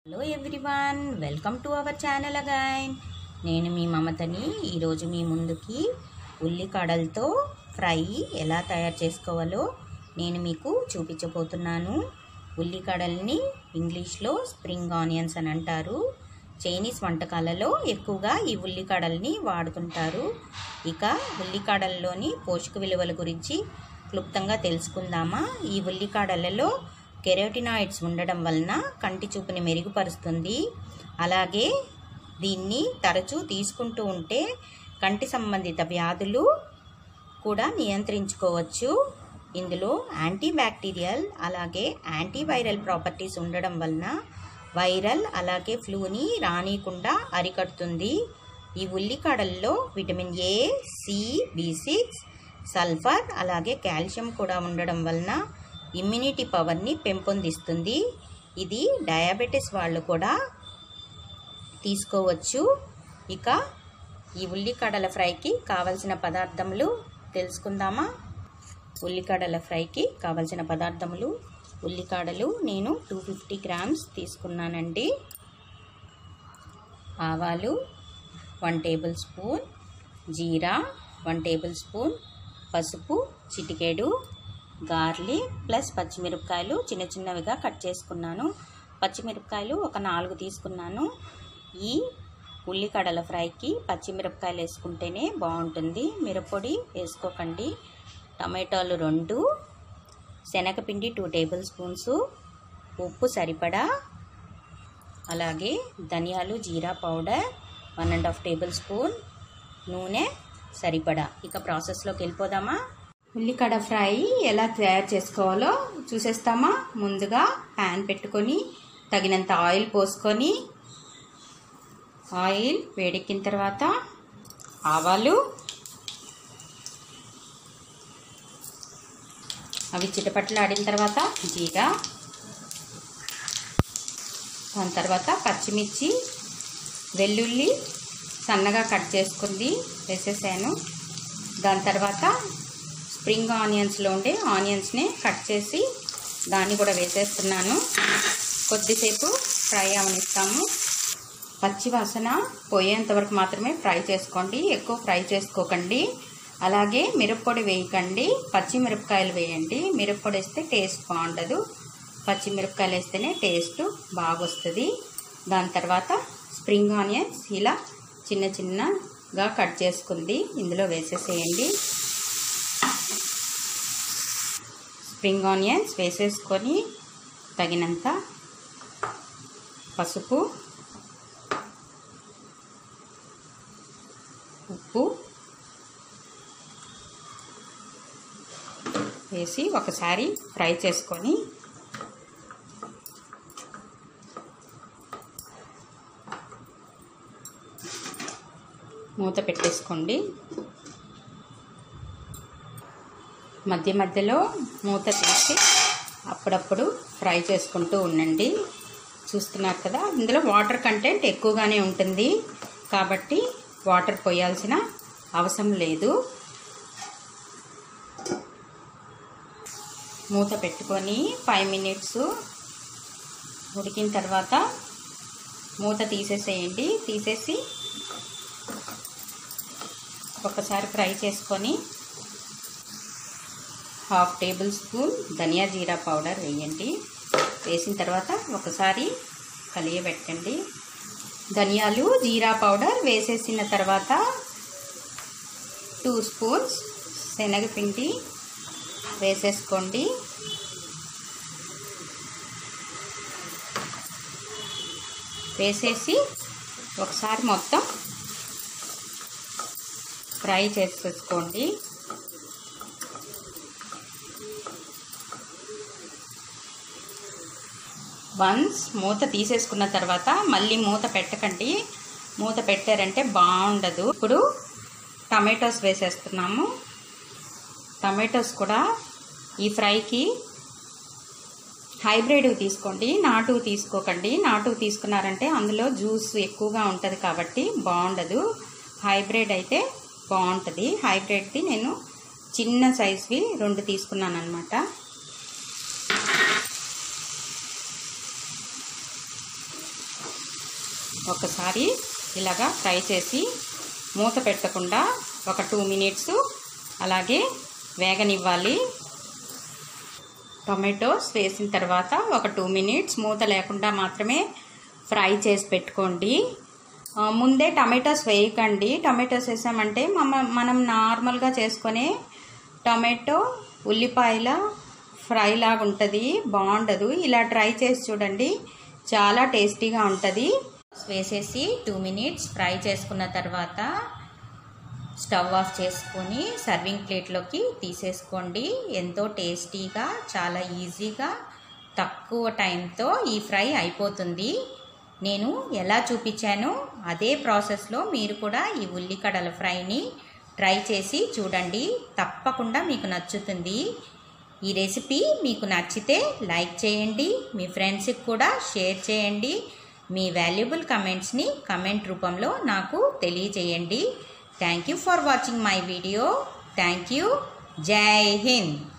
hello everyone welcome to our channel again నేను మీ మమతని ఈరోజు మీ ముందుకి ఉల్లికాడలతో ఫ్రై ఎలా తయారు చేసుకోవాలో నేను మీకు చూపించబోతున్నాను ఉల్లికాడల్ని ఇంగ్లీష్లో స్ప్రింగ్ ఆనియన్స్ అని అంటారు చైనీస్ వంటకాలలో ఎక్కువగా ఈ ఉల్లికాడల్ని వాడుతుంటారు ఇక ఉల్లికాడల్లోని పోషక విలువల గురించి క్లుప్తంగా తెలుసుకుందామా ఈ ఉల్లికాడలలో కెరోటినాయిడ్స్ ఉండడం వలన కంటి చూపుని మెరుగుపరుస్తుంది అలాగే దీన్ని తరచూ తీసుకుంటూ ఉంటే కంటి సంబంధిత వ్యాధులు కూడా నియంత్రించుకోవచ్చు ఇందులో యాంటీ బ్యాక్టీరియల్ అలాగే యాంటీవైరల్ ప్రాపర్టీస్ ఉండడం వలన వైరల్ అలాగే ఫ్లూని రానియకుండా అరికడుతుంది ఈ ఉల్లికాడల్లో vitamin A C B six sulphur అలాగే కాల్షియం కూడా ఉండడం వలన ఇమ్యూనిటీ పవర్ని పెంపొందిస్తుంది ఇది డయాబెటీస్ వాళ్ళు కూడా తీసుకోవచ్చు ఇక ఈ ఉల్లికడల ఫ్రైకి కావలసిన పదార్థములు తెలుసుకుందామా ఉల్లికడల ఫ్రైకి కావలసిన పదార్థములు ఉల్లికాడలు నేను టూ ఫిఫ్టీ గ్రామ్స్ తీసుకున్నానండి ఆవాలు one tablespoon jeera one tablespoon పసుపు చిటికెడు గార్లిక్ ప్లస్ పచ్చిమిరపకాయలు చిన్న చిన్నవిగా కట్ చేసుకున్నాను పచ్చిమిరపకాయలు ఒక నాలుగు తీసుకున్నాను ఈ ఉల్లికడల ఫ్రైకి పచ్చిమిరపకాయలు వేసుకుంటేనే బాగుంటుంది మిరపొడి వేసుకోకండి టమాటాలు రెండు శనగపిండి టూ టేబుల్ స్పూన్స్ ఉప్పు సరిపడా అలాగే ధనియాలు jeera powder one and half tablespoon నూనె సరిపడా ఇక ప్రాసెస్లోకి వెళ్ళిపోదామా ఉల్లికడ ఫ్రై ఎలా తయారు చేసుకోవాలో చూసేస్తామా ముందుగా ప్యాన్ పెట్టుకొని తగినంత ఆయిల్ పోసుకొని ఆయిల్ వేడెక్కిన తర్వాత ఆవాలు అవి చిటపట్లు ఆడిన తర్వాత జీరా దాని తర్వాత పచ్చిమిర్చి వెల్లుల్లి సన్నగా కట్ చేసుకుంది వేసేసాను దాని తర్వాత స్ప్రింగ్ ఆనియన్స్లో ఉండే ఆనియన్స్ని కట్ చేసి దాన్ని కూడా వేసేస్తున్నాను కొద్దిసేపు ఫ్రై అవనిస్తాము పచ్చి వాసన పోయేంత వరకు మాత్రమే ఫ్రై చేసుకోండి ఎక్కువ ఫ్రై చేసుకోకండి అలాగే మిరప్పొడి వేయకండి పచ్చి మిరపకాయలు వేయండి మిరప్పొడి వేస్తే టేస్ట్ బాగుండదు పచ్చిమిరపకాయలు వేస్తేనే టేస్ట్ బాగా వస్తుంది దాని తర్వాత స్ప్రింగ్ ఆనియన్స్ ఇలా చిన్న చిన్నగా కట్ చేసుకుంది ఇందులో వేసేసేయండి స్ప్రింగ్ ఆనియన్స్ వేసేసుకొని తగినంత పసుపు ఉప్పు వేసి ఒకసారి ఫ్రై చేసుకొని మూత పెట్టేసుకోండి మధ్య మధ్యలో మూత తీసి అప్పుడప్పుడు ఫ్రై చేసుకుంటూ ఉండండి చూస్తున్నారు కదా ఇందులో వాటర్ కంటెంట్ ఎక్కువగానే ఉంటుంది కాబట్టి వాటర్ పోయాల్సిన అవసరం లేదు మూత పెట్టుకొని ఫైవ్ మినిట్స్ ఉడికిన తర్వాత మూత తీసేసేయండి తీసేసి ఒకసారి ఫ్రై చేసుకొని half tablespoon dhania jeera powder వేయండి వేసిన తర్వాత ఒకసారి కలియబెట్టండి ధనియాలు జీరా పౌడర్ వేసేసిన తర్వాత టూ స్పూన్స్ శనగపిండి వేసేసుకోండి వేసేసి ఒకసారి మొత్తం ఫ్రై చేసేసుకోండి వన్స్ మూత తీసేసుకున్న తర్వాత మళ్ళీ మూత పెట్టకండి మూత పెట్టారంటే బాగుండదు ఇప్పుడు టమాటోస్ వేసేస్తున్నాము టమాటోస్ కూడా ఈ ఫ్రైకి హైబ్రిడ్ తీసుకోండి నాటు తీసుకోకండి నాటు తీసుకున్నారంటే అందులో జ్యూస్ ఎక్కువగా ఉంటుంది కాబట్టి బాగుండదు హైబ్రిడ్ అయితే బాగుంటుంది హైబ్రిడ్ది నేను చిన్న సైజ్వి రెండు తీసుకున్నాను అనమాట ఒకసారి ఇలాగా ఫ్రై చేసి మూత పెట్టకుండా ఒక టూ మినిట్స్ అలాగే వేగనివ్వాలి టొమాటోస్ వేసిన తర్వాత ఒక టూ మినిట్స్ మూత లేకుండా మాత్రమే ఫ్రై చేసి పెట్టుకోండి ఆ, ముందే టమాటోస్ వేయకండి టమాటోస్ వేసామంటే మమ మనం నార్మల్గా చేసుకునే టమాటో ఉల్లిపాయల ఫ్రై లాగా ఉంటుంది బాగుండదు ఇలా ట్రై చేసి చూడండి చాలా టేస్టీగా ఉంటుంది వేసేసి టూ మినిట్స్ ఫ్రై చేసుకున్న తర్వాత స్టవ్ ఆఫ్ చేసుకొని సర్వింగ్ ప్లేట్లోకి తీసేసుకోండి ఎంతో టేస్టీగా చాలా ఈజీగా తక్కువ టైంతో ఈ ఫ్రై అయిపోతుంది నేను ఎలా చూపించానో అదే ప్రాసెస్లో మీరు కూడా ఈ ఉల్లికడల ఫ్రైని ట్రై చేసి చూడండి తప్పకుండా మీకు నచ్చుతుంది ఈ రెసిపీ మీకు నచ్చితే లైక్ చేయండి మీ ఫ్రెండ్స్కి కూడా షేర్ చేయండి మీ వాల్యుబుల్ కమెంట్స్ని కమెంట్ రూపంలో నాకు తెలియజేయండి thank you for watching my video thank you Jai Hind